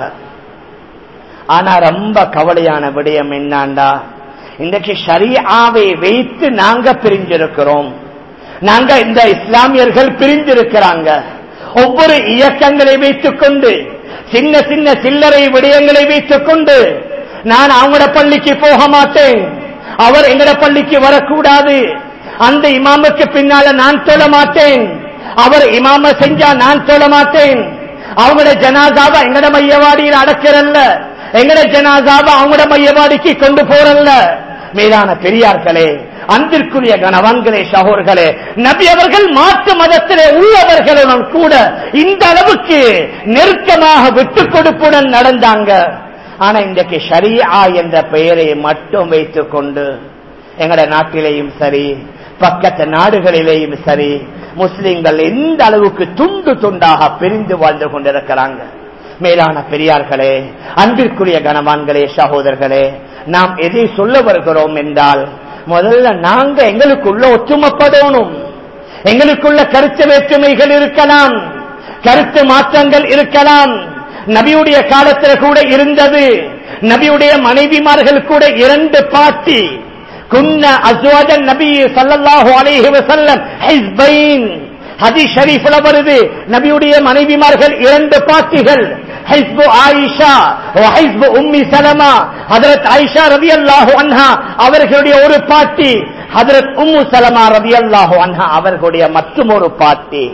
ஆனா ரொம்ப கவலையான விடயம் என்னாண்டா இன்றைக்கு ஷரியாவை வைத்து நாங்க பிரிஞ்சிருக்கிறோம் நாங்க இந்த இஸ்லாமியர்கள் பிரிஞ்சிருக்கிறாங்க ஒவ்வொரு இயக்கங்களை வைத்துக் கொண்டு சின்ன சின்ன சில்லறை விடயங்களை வைத்துக் கொண்டு நான் அவங்களோட பள்ளிக்கு போக மாட்டேன் அவர் எங்கட பள்ளிக்கு வரக்கூடாது அந்த இமாமுக்கு பின்னால நான் தொழ மாட்டேன் அவர் இமாம செஞ்சா நான் சொல்ல மாட்டேன் அவங்களோட ஜனாதாவை எங்கட மையவாடியில் அடக்கிறல்ல எங்கட ஜனாதாவை அவங்களோட மையவாடிக்கு கொண்டு போறல்ல மேலான பெரியார்களே அன்பிற்குரிய கணவான்களே சகோர்களே நபி அவர்கள் மாற்று மதத்திலே உள்ளவர்களுடன் கூட இந்த அளவுக்கு நெருக்கமாக விட்டுக் கொடுப்புடன் நடந்தாங்க ஆனா இன்றைக்கு ஷரியா என்ற பெயரை மட்டும் வைத்துக் கொண்டு எங்கட நாட்டிலேயும் சரி பக்கத்து நாடுகளிலேயும் சரி முஸ்லிம்கள் எந்த அளவுக்கு துண்டு துண்டாக பிரிந்து வாழ்ந்து கொண்டிருக்கிறாங்க மேலான பெரியார்களே அன்பிற்குரிய கனவான்களே சகோதரர்களே நாம் எதை சொல்ல வருகிறோம் என்றால் முதல்ல நாங்க எங்களுக்குள்ள ஒற்றுமைப்படணும் எங்களுக்குள்ள கருத்து வேற்றுமைகள் இருக்கலாம் கருத்து மாற்றங்கள் இருக்கலாம் நபியுடைய காலத்தில் கூட இருந்தது நபியுடைய மனைவிமார்கள் கூட இரண்டு பாட்டி குன்ன அஸ்வாஜன் நபி சல்லல்லாஹு அலைஹி வஸல்லம் ஹிஸ்பைன் ஹதீஸ் ஷரீஃப்ல வருது நபியுடைய மனைவிமார்கள் இரண்டு பாட்டிகள் ஹிஸ்பு ஆயிஷா ஹிஸ்பு உம்மி சலமா ஹதரத் ஆயிஷா ரலியல்லாஹு அன்ஹா அவர்களுடைய ஒரு பாட்டி ஹதரத் உம்மு சலமா ரலியல்லாஹு அன்ஹா அவர்களுடைய மற்றும் ஒரு பாட்டி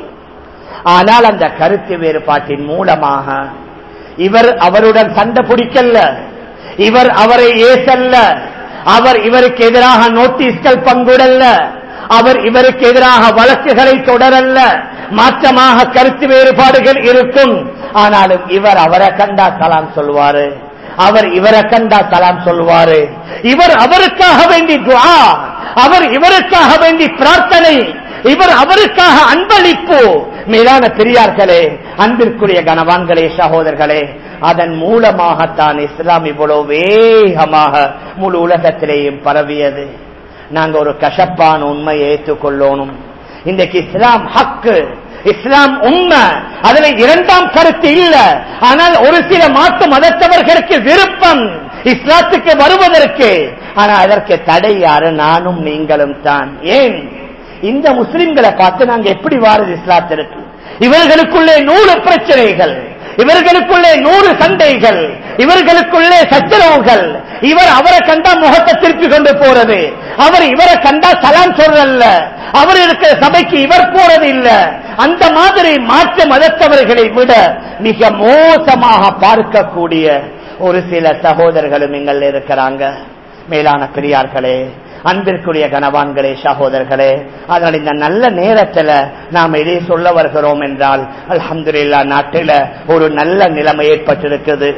ஆனால் அந்த கருத்து வேறுபாட்டின் மூலமாக இவர் அவருடன் சண்டை பிடிக்கல இவர் அவரை ஏசல்ல அவர் இவருக்கு எதிராக நோட்டீஸ்கள் பங்குடல்ல அவர் இவருக்கு எதிராக வழக்குகளை தொடரல்ல மாற்றமாக கருத்து வேறுபாடுகள் இருக்கும் ஆனாலும் இவர் அவரை கண்டா கலாம் சொல்வாரு அவர் இவரை கண்டா கலாம் சொல்வாரு இவர் அவருக்காக வேண்டி துஆ அவர் இவருக்காக வேண்டி பிரார்த்தனை இவர் அவருக்காக அன்பளிப்பு மேலான பெரியார்களே அன்பிற்குரிய கனவான்களே சகோதரர்களே அதன் மூலமாகத்தான் இஸ்லாம் இவ்வளவு வேகமாக முழு உலகத்திலேயும் பரவியது நாங்க ஒரு கசப்பான உண்மையை ஏற்றுக்கொள்ளணும் இன்றைக்கு இஸ்லாம் ஹக்கு இஸ்லாம் உண்மை அதுல இரண்டாம் கருத்து இல்ல ஆனால் ஒரு சில மாற்று மதத்தவர்களுக்கு விருப்பம் இஸ்லாத்துக்கு வருவதற்கு ஆனா அதற்கு தடை யாரு நானும் நீங்களும் தான் ஏன் இந்த முஸ்லிம்களை பார்த்து நாங்க எப்படி வாரது இஸ்லாத்திற்கு இவர்களுக்குள்ளே நூறு பிரச்சனைகள் இவர்களுக்குள்ளே நூறு சண்டைகள் இவர்களுக்குள்ளே சச்சரவுகள் இவர் அவரை கண்டா முகத்தை திருப்பி கொண்டு போறது அவர் இவரை கண்டா சலாம் சொல்றல்ல அவர் இருக்கிற சபைக்கு இவர் போறது இல்ல அந்த மாதிரி மாற்று மதத்தவர்களை விட மிக மோசமாக பார்க்கக்கூடிய ஒரு சில சகோதரர்களும் எங்கள் இருக்கிறாங்க மேலான பெரியார்களே அன்பிற்குரிய கனவான்களே சகோதரர்களே அதனால் இந்த நல்ல நேரத்தில் நாம் எதை சொல்ல வருகிறோம் என்றால் அல்ஹம்துலில்லா நாட்டில் ஒரு நல்ல நிலைமை ஏற்பட்டிருக்குது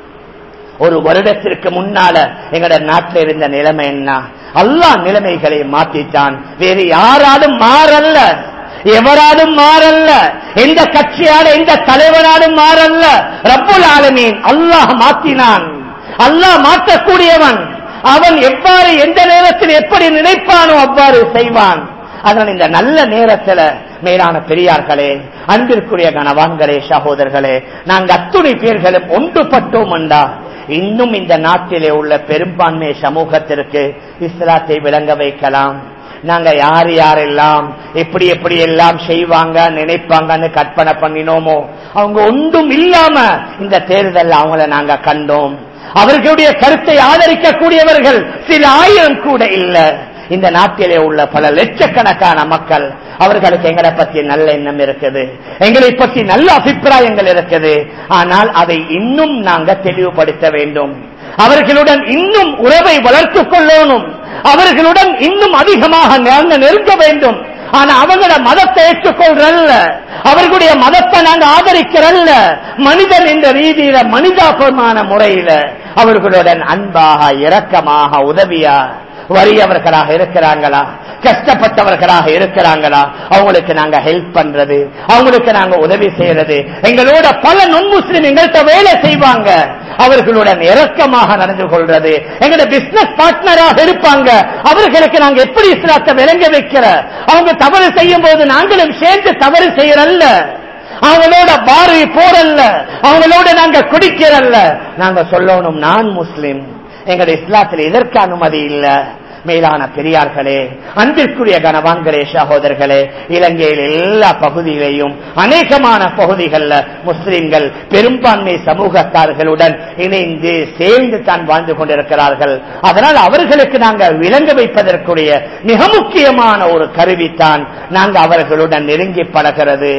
ஒரு வருடத்திற்கு முன்னால எங்கட நாட்டில் இருந்த நிலைமை என்ன அல்லா நிலைமைகளை மாற்றித்தான் வேறு யாராலும் மாறல்ல எவராலும் மாறல்ல எந்த கட்சியால எந்த தலைவராலும் மாறல்ல ரப்புல் ஆலமீன் அல்லாஹ் மாற்றினான் அல்லாஹ் மாற்றக்கூடியவன் அவன் எவ்வாறு எந்த நேரத்தில் எப்படி நினைப்பானோ அவ்வாறு செய்வான் அதனால் இந்த நல்ல நேரத்தில் மேலான பெரியார்களே அன்பிற்குரிய கனவான்களே சகோதரர்களே நாங்கள் அத்துணை பேர்களும் ஒன்றுபட்டோம் என்றா இன்னும் இந்த நாட்டிலே உள்ள பெரும்பான்மை சமூகத்திற்கு இஸ்லாத்தை விளங்க வைக்கலாம் நாங்க யார் யாரெல்லாம் எப்படி எப்படி எல்லாம் செய்வாங்க நினைப்பாங்கன்னு கற்பனை பண்ணினோமோ அவங்க ஒன்றும் இல்லாம இந்த தேர்தல் அவங்கள நாங்க கண்டோம் அவர்களுடைய கருத்தை ஆதரிக்கக்கூடியவர்கள் சில ஆயிரம் கூட இல்ல இந்த நாட்டிலே உள்ள பல லட்சக்கணக்கான மக்கள் அவர்களுக்கு எங்களை பற்றி நல்ல எண்ணம் இருக்குது எங்களை பற்றி நல்ல அபிப்பிராயங்கள் இருக்குது ஆனால் அதை இன்னும் நாங்க தெளிவுபடுத்த வேண்டும் அவர்களுடன் இன்னும் உறவை வளர்த்துக் கொள்ளணும் அவர்களுடன் இன்னும் அதிகமாக நாங்க நெருங்க வேண்டும் ஆனா அவங்கள மதத்தை ஏற்றுக்கொள்றல்ல அவர்களுடைய மதத்தை நாங்க ஆதரிக்கிறல்ல மனிதன் என்ற ரீதியில மனிதாபமான முறையில அவர்களுடன் அன்பாக இரக்கமாக உதவியா வறியவர்களாக இருக்கிறாங்களா கஷ்டப்பட்டவர்களாக இருக்கிறாங்களா அவங்களுக்கு நாங்க ஹெல்ப் பண்றது அவங்களுக்கு நாங்க உதவி செய்யறது எங்களோட பல நுண் முஸ்லிம் எங்கள்கிட்ட வேலை செய்வாங்க அவர்களுடன் இரக்கமாக நடந்து கொள்றது எங்களோட பிசினஸ் பார்ட்னராக இருப்பாங்க அவர்களுக்கு நாங்க எப்படி இஸ்லாத்தை விளங்க வைக்கிற அவங்க தவறு செய்யும் போது நாங்களும் சேர்ந்து தவறு செய்யறல்ல அவங்களோட பாரி போறல்ல அவங்களோட நாங்க குடிக்கிறல்ல நாங்க சொல்லணும் நான் முஸ்லிம் எங்களுடைய இஸ்லாத்தில் இதற்கு அனுமதி இல்ல மேலான பெரியார்களே அன்பிற்குரிய கனவான்களே சகோதரர்களே இலங்கையில் எல்லா பகுதியிலையும் அநேகமான பகுதிகளில் முஸ்லிம்கள் பெரும்பான்மை சமூகத்தார்களுடன் இணைந்து சேர்ந்து தான் வாழ்ந்து கொண்டிருக்கிறார்கள் அதனால் அவர்களுக்கு நாங்கள் விளங்க வைப்பதற்குரிய மிக முக்கியமான ஒரு கருவித்தான் நாங்கள் அவர்களுடன் நெருங்கி பழகிறது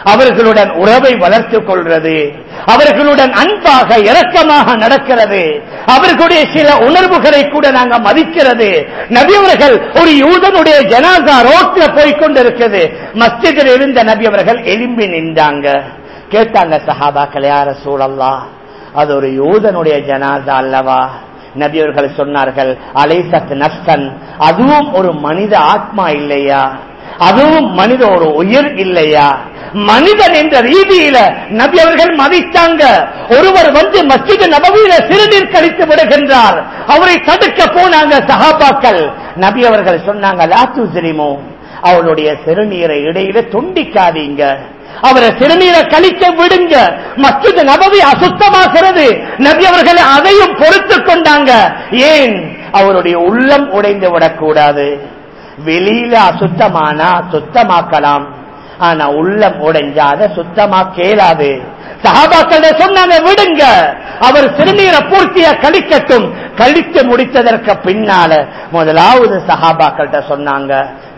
அவர்களுடன் உறவை வளர்த்துக் கொள்வது அவர்களுடன் அன்பாக இரக்கமாக நடக்கிறது அவர்களுடைய சில உணர்வுகளை கூட நாங்க மதிக்கிறது நபியவர்கள் ஒரு யூதனுடைய ஜனாசா ரோட்ல போய்கொண்டிருக்கிறது மஸ்ஜிதில் இருந்த நபியவர்கள் எலும்பி நின்றாங்க கேட்டாங்க சஹாபாக்கள் யார சூழல்லா அது ஒரு யூதனுடைய ஜனாசா அல்லவா நபியவர்கள் சொன்னார்கள் அலைசத் நஸ்தன் அதுவும் ஒரு மனித ஆத்மா இல்லையா அதுவும் மனித ஒரு உயிர் இல்லையா மனிதன் என்ற ரீதியில நபி அவர்கள் மதித்தாங்க ஒருவர் வந்து மஸ்ஜித் நபவியில சிறுநீர் கழித்து விடுகின்றார் அவரை தடுக்க போனாங்க சஹாபாக்கள் நபி அவர்கள் சொன்னாங்க லாத்து சிரிமோ அவளுடைய சிறுநீரை இடையில துண்டிக்காதீங்க அவரை சிறுநீரை கழிக்க விடுங்க மஸ்ஜித் நபவி அசுத்தமாகிறது நபி அவர்கள் அதையும் பொறுத்து கொண்டாங்க ஏன் அவருடைய உள்ளம் உடைந்து விடக்கூடாது வெளியில அசுத்தமானா சுத்தமாக்கலாம் ஆனா உள்ளம் உடைஞ்சாத சுத்தமா கேளாது சகாபாக்கள் சொன்னாங்க விடுங்க அவர் சிறுநீரை பூர்த்தியா கழிக்கட்டும் கழித்து முடித்ததற்கு பின்னால முதலாவது சகாபாக்கள்கிட்ட சொன்னாங்க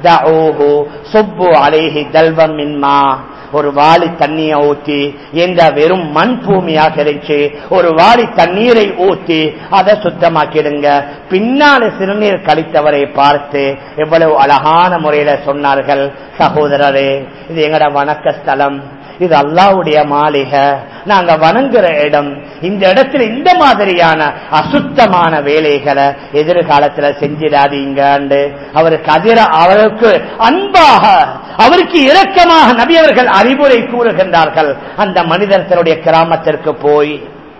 சொப்பு அலேஹி தல்வம் மின்மா ஒரு வாளி தண்ணிய ஊத்தி எந்த வெறும் மண் பூமியாக இருந்துச்சு ஒரு வாளி தண்ணீரை ஊத்தி அதை சுத்தமாக்கிடுங்க பின்னால சிறுநீர் கழித்தவரை பார்த்து எவ்வளவு அழகான முறையில சொன்னார்கள் சகோதரரே இது எங்கட வணக்க ஸ்தலம் இது அல்லாவுடைய மாளிகை நாங்க வணங்குற இடம் இந்த இடத்துல இந்த மாதிரியான அசுத்தமான வேலைகளை எதிர்காலத்துல செஞ்சிடாதீங்க அவருக்கு அதிர அவருக்கு அன்பாக அவருக்கு இரக்கமாக நபியவர்கள் அறிவுரை கூறுகின்றார்கள் அந்த மனிதர் தன்னுடைய கிராமத்திற்கு போய்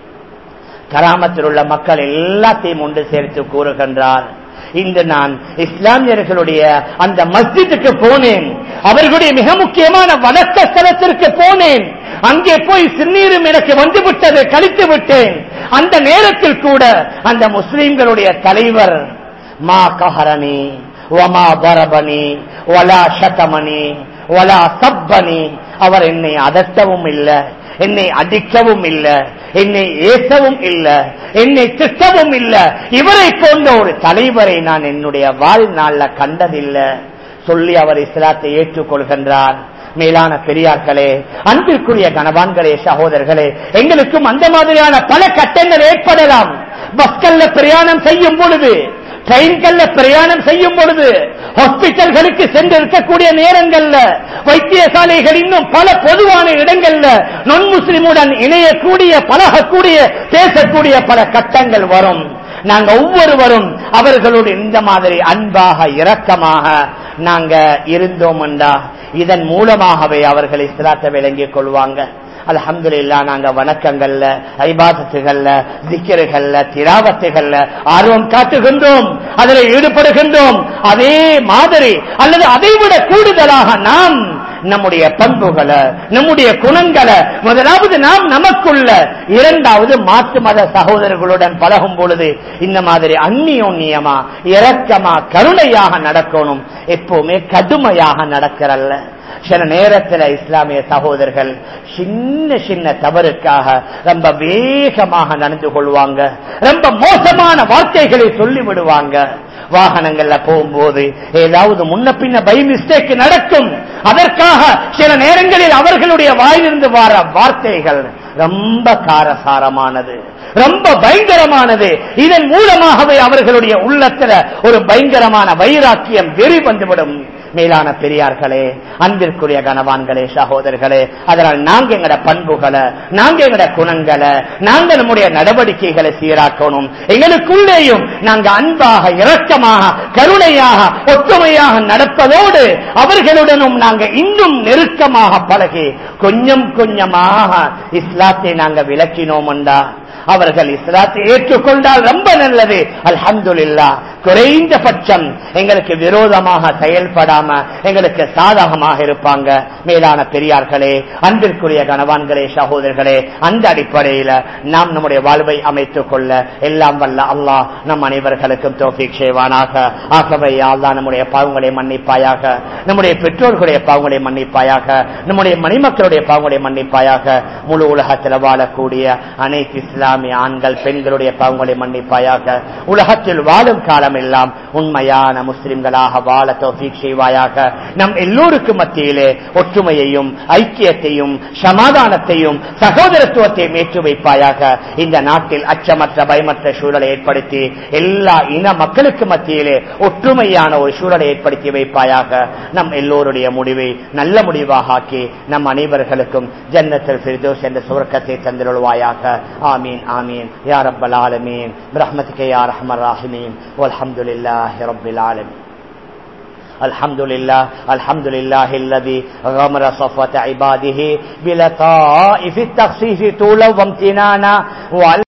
கிராமத்தில் உள்ள மக்கள் எல்லாத்தையும் ஒன்று சேர்த்து கூறுகின்றார் இன்று நான் இஸ்லாமியர்களுடைய அந்த மஸ்ஜிதுக்கு போனேன் அவர்களுடைய மிக முக்கியமான வணக்க ஸ்தலத்திற்கு போனேன் அங்கே போய் சிறுநீரும் எனக்கு வந்து விட்டது கழித்து விட்டேன் அந்த நேரத்தில் கூட அந்த முஸ்லிம்களுடைய தலைவர் மா கஹரணி ஒமா பரபனி ஒலா சதமணி ஒலா சப்பனி அவர் என்னை அதட்டவும் இல்லை என்னை அடிக்கவும் இல்லை என்னை ஏசவும் இல்லை என்னை திட்டவும் இல்லை இவரை போன்ற ஒரு தலைவரை நான் என்னுடைய வாழ்நாள்ல கண்டதில்லை சொல்லி அவர் இஸ்லாத்தை ஏற்றுக்கொள்கின்றார் மேலான பெரியார்களே அன்பிற்குரிய கணவான்களே சகோதரர்களே எங்களுக்கும் அந்த மாதிரியான பல கட்டங்கள் ஏற்படலாம் பஸ்கள்ல பிரயாணம் செய்யும் பொழுது ட்ரெயின்கள்ல பிரயாணம் செய்யும் பொழுது ஹாஸ்பிட்டல்களுக்கு சென்று இருக்கக்கூடிய நேரங்கள்ல வைத்தியசாலைகள் இன்னும் பல பொதுவான இடங்கள்ல நொன் முஸ்லிமுடன் இணையக்கூடிய பழகக்கூடிய பேசக்கூடிய பல கட்டங்கள் வரும் நாங்க ஒவ்வொருவரும் அவர்களோடு இந்த மாதிரி அன்பாக இரக்கமாக நாங்க இருந்தோம் என்றா இதன் மூலமாகவே அவர்கள் இஸ்லாத்தை விளங்கிக் கொள்வாங்க அலமதுல்லா நாங்க வணக்கங்கள்ல ஐபாதத்துகள்ல திக்கர்கள்ல திராவத்துகள்ல ஆர்வம் காட்டுகின்றோம் அதில் ஈடுபடுகின்றோம் அதே மாதிரி அல்லது அதைவிட கூடுதலாக நாம் நம்முடைய பண்புகளை நம்முடைய குணங்களை முதலாவது நாம் நமக்குள்ள இரண்டாவது மாற்று மத சகோதரர்களுடன் பழகும் பொழுது இந்த மாதிரி அந்நியோன்னியமா இரக்கமா கருணையாக நடக்கணும் எப்பவுமே கடுமையாக நடக்கிறல்ல சில நேரத்தில் இஸ்லாமிய சகோதரர்கள் சின்ன சின்ன தவறுக்காக ரொம்ப வேகமாக நடந்து கொள்வாங்க ரொம்ப மோசமான வார்த்தைகளை சொல்லி விடுவாங்க வாகனங்கள்ல போகும்போது ஏதாவது முன்ன பின்ன பை மிஸ்டேக் நடக்கும் அதற்காக சில நேரங்களில் அவர்களுடைய வாயிலிருந்து வர வார்த்தைகள் ரொம்ப காரசாரமானது ரொம்ப பயங்கரமானது இதன் மூலமாகவே அவர்களுடைய உள்ளத்துல ஒரு பயங்கரமான வைராக்கியம் வெறி வந்துவிடும் மேலான பெரியார்களே அன்பிற்குரிய கனவான்களே சகோதரர்களே அதனால் நாங்க எங்கட பண்புகளை நாங்க எங்கட குணங்களை நாங்க நம்முடைய நடவடிக்கைகளை சீராக்கணும் எங்களுக்குள்ளேயும் நாங்க அன்பாக இரக்கமாக கருணையாக ஒற்றுமையாக நடப்பதோடு அவர்களுடனும் நாங்க இன்னும் நெருக்கமாக பழகி கொஞ்சம் கொஞ்சமாக இஸ்லாத்தை நாங்க விளக்கினோம் என்றா அவர்கள் இஸ்லாத்தை ஏற்றுக்கொண்டால் ரொம்ப நல்லது அல்ஹம்துல்லா குறைந்த பட்சம் எங்களுக்கு விரோதமாக செயல்படாம எங்களுக்கு சாதகமாக இருப்பாங்க மேலான பெரியார்களே அன்பிற்குரிய கணவான்களே சகோதரர்களே அந்த அடிப்படையில நாம் நம்முடைய வாழ்வை அமைத்துக் கொள்ள எல்லாம் வல்ல அல்லாஹ் நம் அனைவர்களுக்கும் தோஃபிக் செய்வானாக ஆகவே அல்லா நம்முடைய பாவங்களை மன்னிப்பாயாக நம்முடைய பெற்றோர்களுடைய பாவங்களை மன்னிப்பாயாக நம்முடைய மணிமக்களுடைய பாவங்களை மன்னிப்பாயாக முழு உலகத்தில் வாழக்கூடிய அனைத்து இஸ்லாம் இஸ்லாமிய ஆண்கள் பெண்களுடைய பாவங்களை மன்னிப்பாயாக உலகத்தில் வாழும் காலம் எல்லாம் உண்மையான முஸ்லிம்களாக வாழ தௌஃபீக் செய்வாயாக நம் எல்லோருக்கும் மத்தியிலே ஒற்றுமையையும் ஐக்கியத்தையும் சமாதானத்தையும் சகோதரத்துவத்தையும் ஏற்று வைப்பாயாக இந்த நாட்டில் அச்சமற்ற பயமற்ற சூழலை ஏற்படுத்தி எல்லா இன மக்களுக்கு மத்தியிலே ஒற்றுமையான ஒரு சூழலை ஏற்படுத்தி வைப்பாயாக நம் எல்லோருடைய முடிவை நல்ல முடிவாக ஆக்கி நம் அனைவர்களுக்கும் ஜன்னத்தில் ஃபிர்தோஸ் என்ற சுவர்க்கத்தை தந்திருவாயாக ஆமீன் ஆமீன் யா ரப்பல் ஆலமீன் برحمتك يا ارحم الراحمين والحمد لله رب العالمين الحمد لله الحمد لله الذي غمر صفوة عباده بلطائف التخصيص طولا وامتنانا